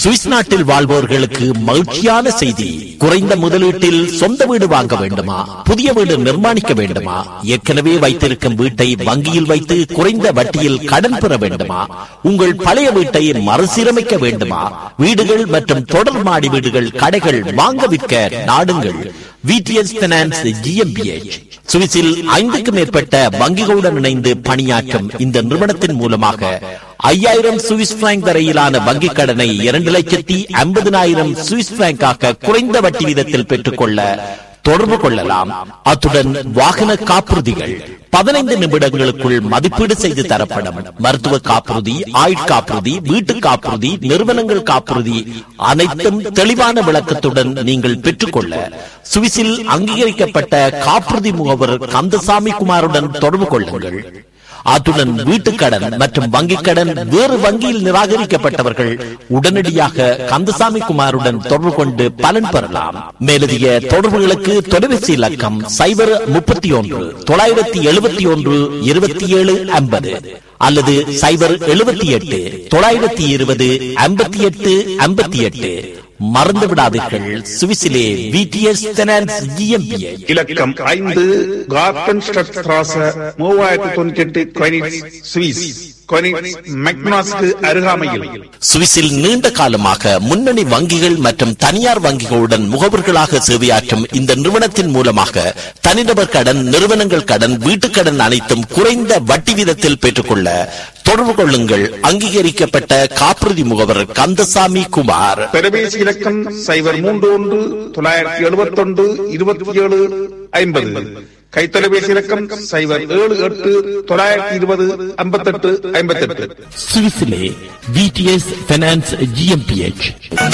Swiss நாட்டில் வாழ்வோர்களுக்கு மகிழ்ச்சியான செய்தி குறைந்த முதலீட்டில் சொந்த வீடு வாங்க வேண்டுமா புதிய வீடு நிர்மாணிக்க வேண்டுமா ஏற்கனவே வைத்திருக்கும் வீட்டை வங்கியில் வைத்து குறைந்த வட்டியில் கடன் பெற வேண்டுமா உங்கள் பழைய வீட்டை மறுசீரமைக்க வேண்டுமா வீடுகள் மற்றும் தொடர் மாடி வீடுகள் கடைகள் வாங்க விற்க நாடுங்கள் விடிஎஸ் பினான்ஸ் ஜிஎம்பிஎச் சுவிஸில் ஐந்துக்கும் மேற்பட்ட வங்கிகளுடன் இணைந்து பணியாற்றும் இந்த நிறுவனத்தின் மூலமாக ஐயாயிரம் சுவிஸ் பிராங்க் வரையிலான வங்கிக் கடனை இரண்டு லட்சத்தி ஐம்பதினாயிரம் சுவிஸ் பிராங்காக குறைந்த வட்டி வீதத்தில் பெற்றுக்கொள்ள தொடர்பு கொள்ளலாம் அத்துடன் வாகன காப்புறுதிகள் பதினைந்து நிமிடங்களுக்குள் மதிப்பீடு செய்து தரப்படும் மருத்துவ காப்புறுதி ஆயுட்காப்புறுதி வீட்டு காப்புறுதி நிறுவனங்கள் காப்புறுதி அனைத்தும் தெளிவான விளக்கத்துடன் நீங்கள் பெற்றுக்கொள்ள சுவிஸில் அங்கீகரிக்கப்பட்ட காப்புறுதி முகவர் கந்தசாமி குமாருடன் தொடர்பு கொள்ளுங்கள் அத்துடன் வீட்டுக்கடன் மற்றும் வங்கிக் கடன் வேறு வங்கியில் நிராகரிக்கப்பட்டவர்கள் உடனடியாக கந்தசாமி குமாருடன் தொடர்பு கொண்டு பலன் பெறலாம் மேலதிக தொடர்புகளுக்கு தொலைபேசி இலக்கம் சைபர் முப்பத்தி ஒன்று தொள்ளாயிரத்தி எழுபத்தி ஒன்று இருபத்தி ஏழு ஐம்பது அல்லது சைபர் எழுபத்தி எட்டு தொள்ளாயிரத்தி இருபது ஐம்பத்தி எட்டு ஐம்பத்தி எட்டு மறந்து விடாதீர்கள் சுவிசிலே விடிஎஸ் ஃபைனான்ஸ் ஜிஎம்பிஏ இலக்கம் ஐந்து கார்டன் ஸ்ட்ராச மூவாயிரத்தி தொண்ணூத்தி எட்டு கொயினிட்ஸ் சுவிஸ் கொயினிட்ஸ் மெக்னாஸ்க்கு அருகாமையில் சுவிஸில் நீண்ட காலமாக முன்னணி வங்கிகள் மற்றும் தனியார் வங்கிகளுடன் முகவர்களாக சேவையாற்றும் இந்த நிறுவனத்தின் மூலமாக தனிநபர் கடன் நிறுவனங்கள் கடன் வீட்டுக் கடன் அனைத்தும் குறைந்த வட்டி வீதத்தில் பெற்றுக்கொள்ள தொடர்பு கொள்ளுங்கள் அங்கீகரிக்கப்பட்ட காப்புறுதி முகவர் கந்தசாமி குமார் தொலைபேசி இலக்கம் சைபர் மூன்று ஒன்று தொள்ளாயிரத்தி எழுபத்தி ஒன்று இருபத்தி ஏழு ஐம்பது கைத்தொலைபேசி இலக்கம் சைபர் ஏழு எட்டு தொள்ளாயிரத்தி இருபது ஐம்பத்தெட்டு ஐம்பத்தெட்டு சுவிஸிலே விடிஎஸ் ஃபைனான்ஸ் ஜிஎம்பிஎச்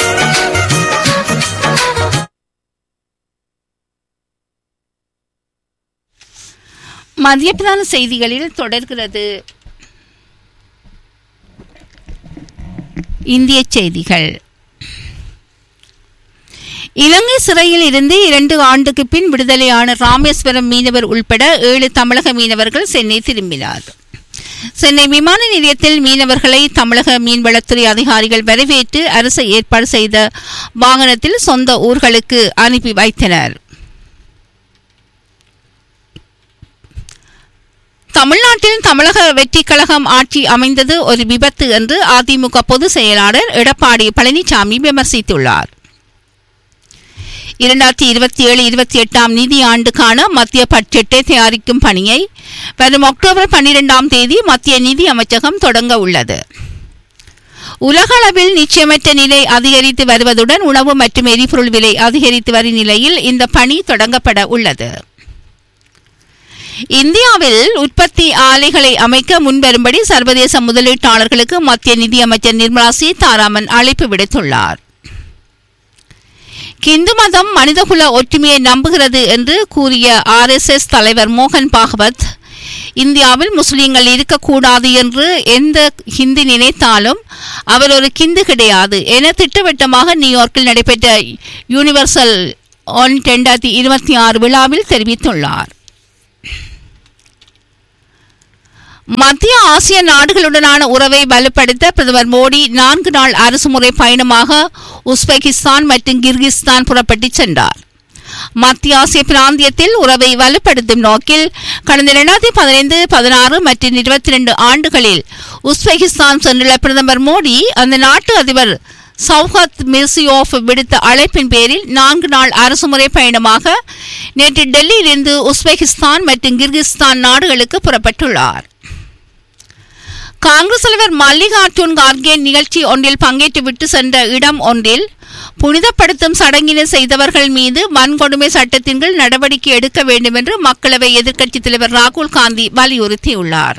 மதிய பிரதான செய்திகளில் தொடர்கிறது இந்திய செய்திகள் இலங்கை சிறையில் இருந்து இரண்டு ஆண்டுக்கு பின் விடுதலையான ராமேஸ்வரம் மீனவர் உள்பட ஏழு தமிழக மீனவர்கள் சென்னை திரும்பினார் சென்னை விமான நிலையத்தில் மீனவர்களை தமிழக மீன்வளத்துறை அதிகாரிகள் வரவேற்று அரசு ஏற்பாடு செய்த வாகனத்தில் சொந்த ஊர்களுக்கு அனுப்பி வைத்தனர் தமிழ்நாட்டில் தமிழக வெற்றிக் கழகம் ஆட்சி அமைந்தது ஒரு விபத்து என்று அதிமுக பொதுச் செயலாளர் எடப்பாடி பழனிசாமி விமர்சித்துள்ளார் இரண்டாயிரத்தி இருபத்தி ஏழு இருபத்தி எட்டாம் நிதி ஆண்டுக்கான மத்திய பட்ஜெட்டை தயாரிக்கும் பணியை வரும் அக்டோபர் பன்னிரெண்டாம் தேதி மத்திய நிதி அமைச்சகம் தொடங்க உள்ளது உலகளவில் நிச்சயமற்ற நிலை அதிகரித்து வருவதுடன் உணவு மற்றும் எரிபொருள் விலை அதிகரித்து வரும் நிலையில் இந்த பணி தொடங்கப்பட உள்ளது இந்தியாவில் உற்பத்தி ஆலைகளை அமைக்க முன்வரும்படி சர்வதேச முதலீட்டாளர்களுக்கு மத்திய நிதியமைச்சர் நிர்மலா சீதாராமன் அழைப்பு விடுத்துள்ளார் இந்து மதம் மனிதகுல ஒற்றுமையை நம்புகிறது என்று கூறிய ஆர்எஸ்எஸ் தலைவர் மோகன் பாகவத் இந்தியாவில் முஸ்லிம்கள் இருக்கக்கூடாது என்று எந்த ஹிந்தி நினைத்தாலும் அவர் ஒரு கிந்து கிடையாது என திட்டவட்டமாக நியூயார்க்கில் நடைபெற்ற யூனிவர்சல் ஒன் ரெண்டாயிரத்தி இருபத்தி ஆறு விழாவில் தெரிவித்துள்ளார் மத்திய ஆசிய நாடுகளுடனான உறவை வலுப்படுத்த பிரதமர் மோடி நான்கு நாள் அரசுமுறை பயணமாக உஸ்பெகிஸ்தான் மற்றும் கிர்கிஸ்தான் புறப்பட்டு சென்றார் மத்திய ஆசிய பிராந்தியத்தில் உறவை வலுப்படுத்தும் நோக்கில் கடந்த இரண்டாயிரத்தி பதினைந்து பதினாறு மற்றும் இருபத்தி ரெண்டு ஆண்டுகளில் உஸ்பெகிஸ்தான் சென்றுள்ள பிரதமர் மோடி அந்த நாட்டு அதிபர் சௌஹத் மிர்சியோஃப் விடுத்த அழைப்பின் பேரில் நான்கு நாள் அரசுமுறை பயணமாக நேற்று டெல்லியிலிருந்து உஸ்பெகிஸ்தான் மற்றும் கிர்கிஸ்தான் நாடுகளுக்கு புறப்பட்டுள்ளார் காங்கிரஸ் தலைவர் மல்லிகார்ஜுன் கார்கே நிகழ்ச்சி ஒன்றில் பங்கேற்றுவிட்டு சென்ற இடம் ஒன்றில் புனிதப்படுத்தும் சடங்கினை செய்தவர்கள் மீது வன்கொடுமை சட்டத்தின் கீழ் நடவடிக்கை எடுக்க வேண்டும் என்று மக்களவை எதிர்க்கட்சித் தலைவர் ராகுல் காந்தி வலியுறுத்தியுள்ளார்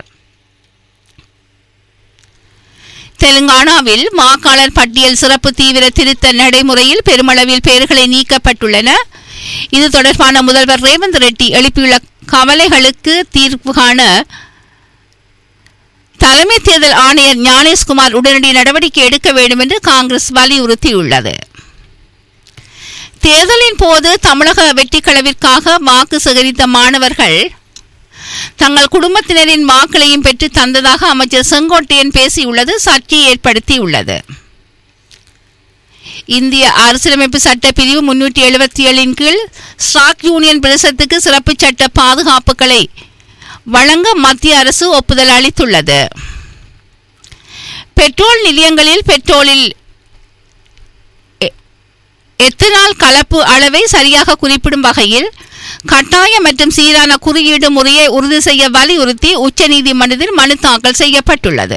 தெலுங்கானாவில் வாக்காளர் பட்டியல் சிறப்பு தீவிர திருத்த நடைமுறையில் பெருமளவில் பெயர்களை நீக்கப்பட்டுள்ளன இது தொடர்பான முதல்வர் ரேவந்த் ரெட்டி எழுப்பியுள்ள கவலைகளுக்கு தீர்வு காண தலைமை தேர்தல் ஆணையர் ஞானேஷ்குமார் உடனடி நடவடிக்கை எடுக்க வேண்டும் என்று காங்கிரஸ் வலியுறுத்தியுள்ளது தேர்தலின் போது தமிழக வெற்றிக்களவிற்காக வாக்கு சேகரித்த மாணவர்கள் தங்கள் குடும்பத்தினரின் வாக்களையும் பெற்று தந்ததாக அமைச்சர் செங்கோட்டையன் பேசியுள்ளது சர்ச்சையை ஏற்படுத்தியுள்ளது இந்திய அரசியலமைப்பு சட்ட பிரிவு முன்னூற்றி எழுபத்தி ஏழின் கீழ் ஸ்டாக் யூனியன் பிரதேசத்துக்கு சிறப்பு சட்ட பாதுகாப்புகளை வழங்க மத்திய அரசு ஒப்புதல் அளித்துள்ளது பெட்ரோல் நிலையங்களில் பெட்ரோலில் எ- எத்தனால் கலப்பு அளவை சரியாக குறிப்பிடும் வகையில் கட்டாய மற்றும் சீரான குறியீடு முறையை உறுதி செய்ய வலியுறுத்தி உச்சநீதிமன்றத்தில் மனு தாக்கல் செய்யப்பட்டுள்ளது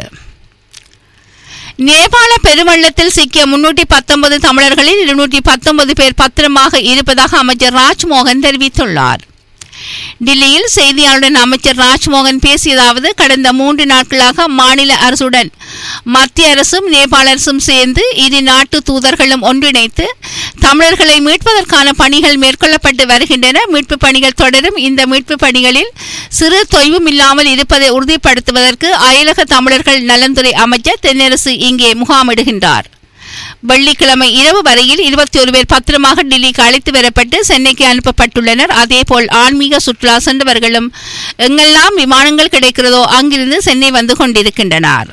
நேபாள பெருவெள்ளத்தில் சிக்கிய முன்னூற்றி பத்தொன்பது தமிழர்களில் இருநூற்றி பத்தொன்பது பேர் பத்திரமாக இருப்பதாக அமைச்சர் ராஜ்மோகன் தெரிவித்துள்ளார் டில்லியில் செய்தியாளருடன் அமைச்சர் ராஜ்மோகன் பேசியதாவது கடந்த மூன்று நாட்களாக மாநில அரசுடன் மத்திய அரசும் நேபாள அரசும் சேர்ந்து இரு நாட்டு தூதர்களும் ஒன்றிணைத்து தமிழர்களை மீட்பதற்கான பணிகள் மேற்கொள்ளப்பட்டு வருகின்றன மீட்பு பணிகள் தொடரும் இந்த மீட்பு பணிகளில் சிறு தொய்வும் இல்லாமல் இருப்பதை உறுதிப்படுத்துவதற்கு அயலக தமிழர்கள் நலன்துறை அமைச்சர் தென்னரசு இங்கே முகாமிடுகின்றார் வெள்ளிக்கிழமை இரவு வரையில் இருபத்தி ஒரு பேர் பத்திரமாக டெல்லிக்கு அழைத்து வரப்பட்டு சென்னைக்கு அனுப்பப்பட்டுள்ளனர் அதேபோல் ஆன்மீக சுற்றுலா சென்றவர்களும் எங்கெல்லாம் விமானங்கள் கிடைக்கிறதோ அங்கிருந்து சென்னை வந்து கொண்டிருக்கின்றனர்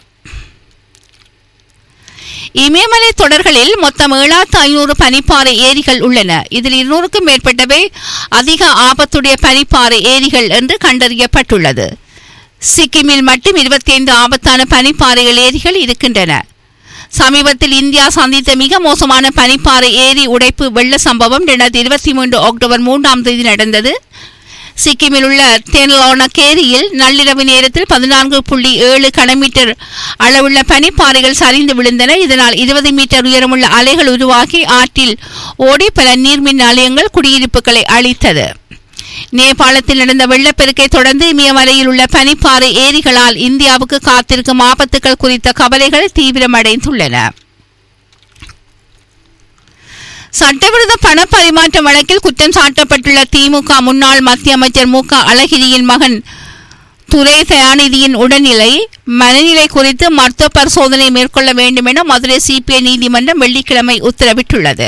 இமயமலை தொடர்களில் மொத்தம் ஏழாயிரத்து ஐநூறு பனிப்பாறை ஏரிகள் உள்ளன இதில் இருநூறுக்கும் மேற்பட்டவை அதிக ஆபத்துடைய பனிப்பாறை ஏரிகள் என்று கண்டறியப்பட்டுள்ளது சிக்கிமில் மட்டும் இருபத்தி ஐந்து ஆபத்தான பனிப்பாறைகள் ஏரிகள் இருக்கின்றன சமீபத்தில் இந்தியா சந்தித்த மிக மோசமான பனிப்பாறை ஏரி உடைப்பு வெள்ள சம்பவம் இரண்டாயிரத்தி இருபத்தி மூன்று அக்டோபர் மூன்றாம் தேதி நடந்தது சிக்கிமில் உள்ள தென்லோனக் ஏரியில் நள்ளிரவு நேரத்தில் பதினான்கு புள்ளி ஏழு கனமீட்டர் அளவுள்ள பனிப்பாறைகள் சரிந்து விழுந்தன இதனால் இருபது மீட்டர் உயரமுள்ள அலைகள் உருவாகி ஆற்றில் ஓடி பல நீர்மின் நிலையங்கள் குடியிருப்புகளை அழித்தது நேபாளத்தில் நடந்த வெள்ளப்பெருக்கை தொடர்ந்து இமயமலையில் உள்ள பனிப்பாறை ஏரிகளால் இந்தியாவுக்கு காத்திருக்கும் ஆபத்துகள் குறித்த கவலைகள் தீவிரமடைந்துள்ளன சட்டவிரோத பண பரிமாற்ற வழக்கில் குற்றம் சாட்டப்பட்டுள்ள திமுக முன்னாள் மத்திய அமைச்சர் மு க அழகிரியின் மகன் துரை தயாநிதியின் உடல்நிலை மனநிலை குறித்து மருத்துவ பரிசோதனை மேற்கொள்ள வேண்டும் என மதுரை சிபிஐ நீதிமன்றம் வெள்ளிக்கிழமை உத்தரவிட்டுள்ளது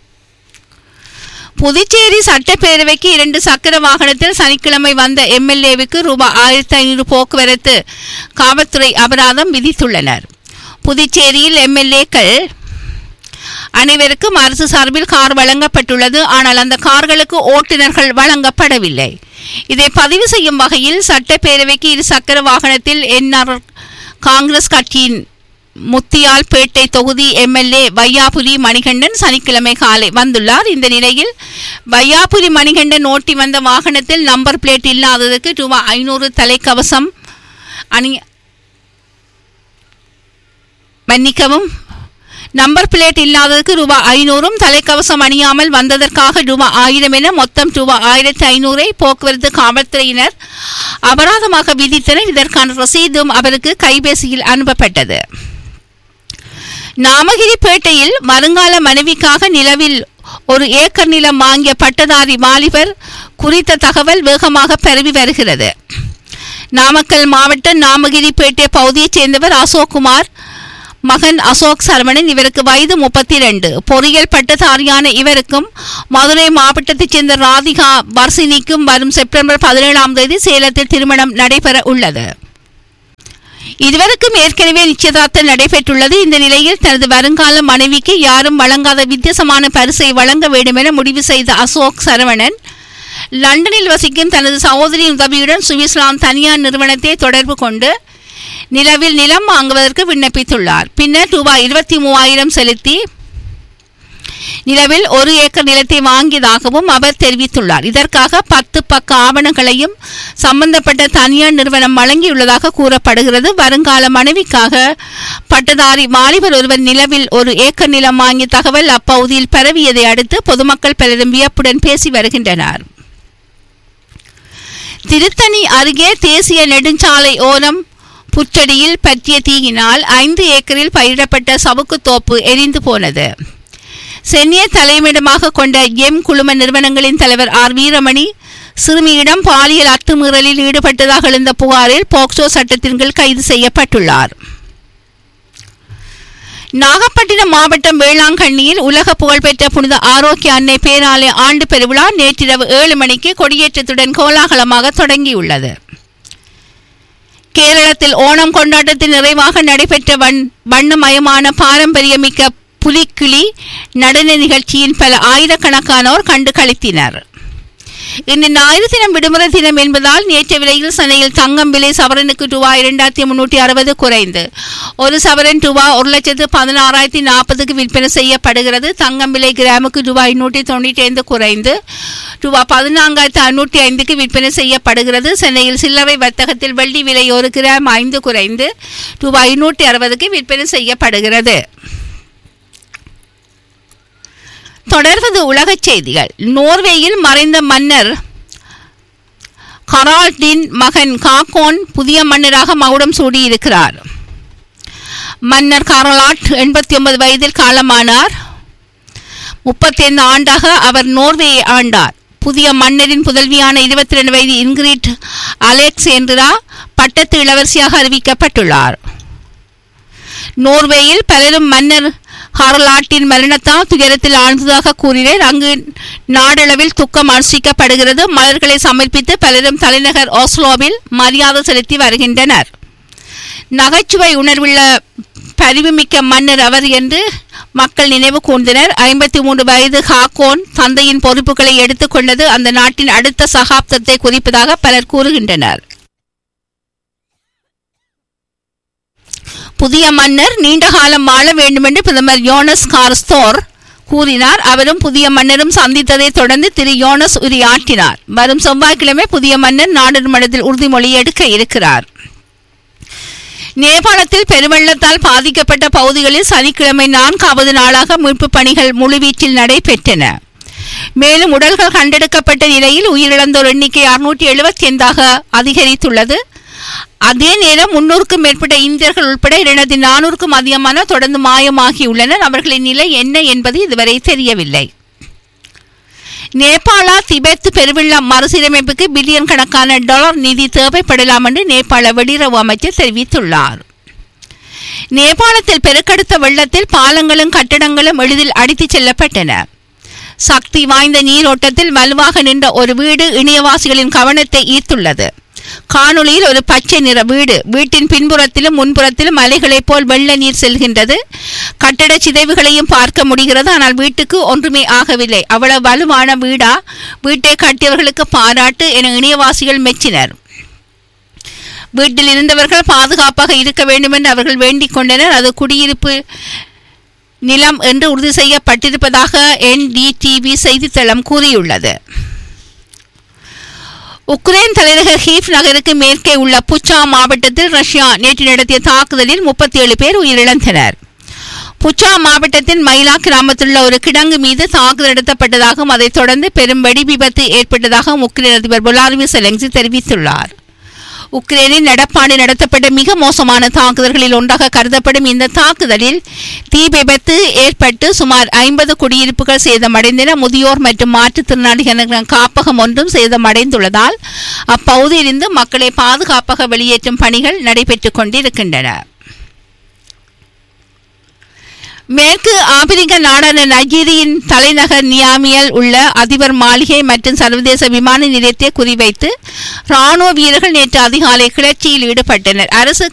புதுச்சேரி சட்டப்பேரவைக்கு இரண்டு சக்கர வாகனத்தில் சனிக்கிழமை வந்த எம்எல்ஏவுக்கு ரூபாய் ஆயிரத்தி ஐநூறு போக்குவரத்து காவல்துறை அபராதம் விதித்துள்ளனர் புதுச்சேரியில் எம்எல்ஏக்கள் அனைவருக்கும் அரசு சார்பில் கார் வழங்கப்பட்டுள்ளது ஆனால் அந்த கார்களுக்கு ஓட்டுநர்கள் வழங்கப்படவில்லை இதை பதிவு செய்யும் வகையில் சட்டப்பேரவைக்கு இரு சக்கர வாகனத்தில் என்ஆர் காங்கிரஸ் கட்சியின் முத்தியால்பேட்டை தொகுதி எம்எல்ஏ வையாபுரி மணிகண்டன் சனிக்கிழமை காலை வந்துள்ளார் இந்த நிலையில் வையாபுரி மணிகண்டன் ஓட்டி வந்த வாகனத்தில் நம்பர் பிளேட் இல்லாததற்கு ரூபாய் ஐநூறு தலைக்கவசம் அணி மன்னிக்கவும் நம்பர் பிளேட் இல்லாததற்கு ரூபாய் ஐநூறும் தலைக்கவசம் அணியாமல் வந்ததற்காக ரூபாய் ஆயிரம் என மொத்தம் ரூபாய் ஆயிரத்தி ஐநூறை போக்குவரத்து காவல்துறையினர் அபராதமாக விதித்தனர் இதற்கான ரசீதும் அவருக்கு கைபேசியில் அனுப்பப்பட்டது நாமகிரிப்பேட்டையில் வருங்கால மனைவிக்காக நிலவில் ஒரு ஏக்கர் நிலம் வாங்கிய பட்டதாரி வாலிபர் குறித்த தகவல் வேகமாக பரவி வருகிறது நாமக்கல் மாவட்ட நாமகிரிப்பேட்டை பகுதியைச் சேர்ந்தவர் அசோக்குமார் மகன் அசோக் சரவணன் இவருக்கு வயது முப்பத்தி ரெண்டு பொறியியல் பட்டதாரியான இவருக்கும் மதுரை மாவட்டத்தைச் சேர்ந்த ராதிகா வர்சினிக்கும் வரும் செப்டம்பர் பதினேழாம் தேதி சேலத்தில் திருமணம் நடைபெற உள்ளது இருவருக்கும் ஏற்கனவே நிச்சயதார்த்தம் நடைபெற்றுள்ளது இந்த நிலையில் தனது வருங்கால மனைவிக்கு யாரும் வழங்காத வித்தியாசமான பரிசை வழங்க வேண்டும் என முடிவு செய்த அசோக் சரவணன் லண்டனில் வசிக்கும் தனது சகோதரியின் உதவியுடன் சுவிட்சர்லாந்து தனியார் நிறுவனத்தை தொடர்பு கொண்டு நிலவில் நிலம் வாங்குவதற்கு விண்ணப்பித்துள்ளார் பின்னர் ரூபாய் இருபத்தி மூவாயிரம் செலுத்தி நிலவில் ஒரு ஏக்கர் நிலத்தை வாங்கியதாகவும் அவர் தெரிவித்துள்ளார் இதற்காக பத்து பக்க ஆவணங்களையும் சம்பந்தப்பட்ட தனியார் நிறுவனம் வழங்கியுள்ளதாக கூறப்படுகிறது வருங்கால மனைவிக்காக பட்டதாரி வாலிபர் ஒருவர் நிலவில் ஒரு ஏக்கர் நிலம் வாங்கிய தகவல் அப்பகுதியில் பரவியதை அடுத்து பொதுமக்கள் பலரும் வியப்புடன் பேசி வருகின்றனர் திருத்தணி அருகே தேசிய நெடுஞ்சாலை ஓரம் புற்றடியில் பற்றிய தீயினால் ஐந்து ஏக்கரில் பயிரிடப்பட்ட சவுக்குத்தோப்பு எரிந்து போனது சென்னியை தலைமையிடமாக கொண்ட எம் குழும நிறுவனங்களின் தலைவர் ஆர் வீரமணி சிறுமியிடம் பாலியல் அத்துமீறலில் ஈடுபட்டதாக எழுந்த புகாரில் போக்சோ சட்டத்தின் கீழ் கைது செய்யப்பட்டுள்ளார் நாகப்பட்டினம் மாவட்டம் வேளாங்கண்ணியில் உலக புகழ்பெற்ற புனித ஆரோக்கிய அன்னை பேராலய ஆண்டு பெருவிழா நேற்றிரவு ஏழு மணிக்கு கொடியேற்றத்துடன் கோலாகலமாக தொடங்கியுள்ளது கேரளத்தில் ஓணம் கொண்டாட்டத்தில் நிறைவாக நடைபெற்ற வண் வண்ணமயமான பாரம்பரியமிக்க புலிக்கிளி நடன நிகழ்ச்சியின் பல ஆயிரக்கணக்கானோர் கண்டு களித்தினர் இன்று ஞாயிறு தினம் விடுமுறை தினம் என்பதால் நேற்று விலையில் சென்னையில் தங்கம் விலை சவரனுக்கு ரூபாய் இரண்டாயிரத்தி முன்னூற்றி அறுபது குறைந்து ஒரு சவரன் ரூபாய் ஒரு லட்சத்து பதினாறாயிரத்தி நாற்பதுக்கு விற்பனை செய்யப்படுகிறது தங்கம் விலை கிராமுக்கு ரூபாய் நூற்றி தொண்ணூற்றி ஐந்து குறைந்து ரூபாய் பதினான்காயிரத்து ஐநூற்றி ஐந்துக்கு விற்பனை செய்யப்படுகிறது சென்னையில் சில்லறை வர்த்தகத்தில் வெள்ளி விலை ஒரு கிராம் ஐந்து குறைந்து ரூபாய் நூற்றி அறுபதுக்கு விற்பனை செய்யப்படுகிறது தொடர்வது உலகச் செய்திகள் நோர்வேயில் மறைந்த மன்னர் கரால்டின் மகன் காக்கோன் புதிய மன்னராக மகுடம் சூடியிருக்கிறார் மன்னர் காரலாட் எண்பத்தி ஒன்பது வயதில் காலமானார் முப்பத்தைந்து ஆண்டாக அவர் நோர்வேயை ஆண்டார் புதிய மன்னரின் புதல்வியான இருபத்தி ரெண்டு வயது இன்கிரிட் அலெக்சேந்திரா பட்டத்து இளவரசியாக அறிவிக்கப்பட்டுள்ளார் நோர்வேயில் பலரும் மன்னர் ஹாரலாட்டின் மரணத்தால் துயரத்தில் ஆழ்ந்ததாக கூறினர் அங்கு நாடளவில் துக்கம் அனுஷ்டிக்கப்படுகிறது மலர்களை சமர்ப்பித்து பலரும் தலைநகர் ஓஸ்லோவில் மரியாதை செலுத்தி வருகின்றனர் நகைச்சுவை உணர்வுள்ள பரிவுமிக்க மன்னர் அவர் என்று மக்கள் நினைவு கூர்ந்தனர் ஐம்பத்தி மூன்று வயது ஹாக்கோன் தந்தையின் பொறுப்புகளை எடுத்துக்கொண்டது அந்த நாட்டின் அடுத்த சகாப்தத்தை குறிப்பதாக பலர் கூறுகின்றனர் புதிய மன்னர் நீண்ட காலம் வாழ வேண்டுமென்று பிரதமர் யோனஸ் கார்ஸ்தோர் கூறினார் அவரும் புதிய மன்னரும் சந்தித்ததை தொடர்ந்து திரு யோனஸ் உரையாற்றினார் வரும் செவ்வாய்க்கிழமை புதிய மன்னர் நாடாளுமன்றத்தில் உறுதிமொழி எடுக்க இருக்கிறார் நேபாளத்தில் பெருவெள்ளத்தால் பாதிக்கப்பட்ட பகுதிகளில் சனிக்கிழமை நான்காவது நாளாக மீட்புப் பணிகள் முழுவீச்சில் நடைபெற்றன மேலும் உடல்கள் கண்டெடுக்கப்பட்ட நிலையில் உயிரிழந்தோர் எண்ணிக்கை அறுநூற்றி எழுபத்தி ஐந்தாக அதிகரித்துள்ளது அதே நேரம் முன்னூறுக்கும் மேற்பட்ட இந்தியர்கள் உட்பட இரண்டாயிரத்தி நானூறுக்கும் அதிகமான தொடர்ந்து மாயமாகியுள்ளனர் அவர்களின் நிலை என்ன என்பது இதுவரை தெரியவில்லை நேபாளா திபெத் பெருவெள்ளம் மறுசீரமைப்புக்கு பில்லியன் கணக்கான டாலர் நிதி தேவைப்படலாம் என்று நேபாள வெளியுறவு அமைச்சர் தெரிவித்துள்ளார் நேபாளத்தில் பெருக்கெடுத்த வெள்ளத்தில் பாலங்களும் கட்டடங்களும் எளிதில் அடித்துச் செல்லப்பட்டன சக்தி வாய்ந்த நீரோட்டத்தில் வலுவாக நின்ற ஒரு வீடு இணையவாசிகளின் கவனத்தை ஈர்த்துள்ளது காணொளியில் ஒரு பச்சை நிற வீடு வீட்டின் பின்புறத்திலும் முன்புறத்திலும் அலைகளைப் போல் வெள்ள நீர் செல்கின்றது கட்டட சிதைவுகளையும் பார்க்க முடிகிறது ஆனால் வீட்டுக்கு ஒன்றுமே ஆகவில்லை அவ்வளவு வலுவான வீடா வீட்டை கட்டியவர்களுக்கு பாராட்டு என இணையவாசிகள் மெச்சினர் வீட்டில் இருந்தவர்கள் பாதுகாப்பாக இருக்க வேண்டும் என்று அவர்கள் வேண்டிக் கொண்டனர் அது குடியிருப்பு நிலம் என்று உறுதி செய்யப்பட்டிருப்பதாக என்டிடிவி செய்தித்தளம் கூறியுள்ளது உக்ரைன் தலைநகர் ஹீஃப் நகருக்கு மேற்கே உள்ள புச்சா மாவட்டத்தில் ரஷ்யா நேற்று நடத்திய தாக்குதலில் முப்பத்தி ஏழு பேர் உயிரிழந்தனர் புச்சா மாவட்டத்தின் மைலா கிராமத்திலுள்ள ஒரு கிடங்கு மீது தாக்குதல் நடத்தப்பட்டதாகவும் அதைத் தொடர்ந்து பெரும் வெடி விபத்து ஏற்பட்டதாகவும் உக்ரைன் அதிபர் பொலாரிவி செலங்சி தெரிவித்துள்ளார் உக்ரைனில் நடப்பாண்டு நடத்தப்பட்ட மிக மோசமான தாக்குதல்களில் ஒன்றாக கருதப்படும் இந்த தாக்குதலில் தீ விபத்து ஏற்பட்டு சுமார் ஐம்பது குடியிருப்புகள் சேதமடைந்தன முதியோர் மற்றும் மாற்றுத்திறனாளிகள் காப்பகம் ஒன்றும் சேதமடைந்துள்ளதால் அப்பகுதியிலிருந்து மக்களை பாதுகாப்பாக வெளியேற்றும் பணிகள் நடைபெற்றுக் கொண்டிருக்கின்றன மேற்கு ஆப்பிரிக்க நாடான நைஜீரியின் தலைநகர் நியாமியில் உள்ள அதிபர் மாளிகை மற்றும் சர்வதேச விமான நிலையத்தை குறிவைத்து ராணுவ வீரர்கள் நேற்று அதிகாலை கிளர்ச்சியில் ஈடுபட்டனர் அரசு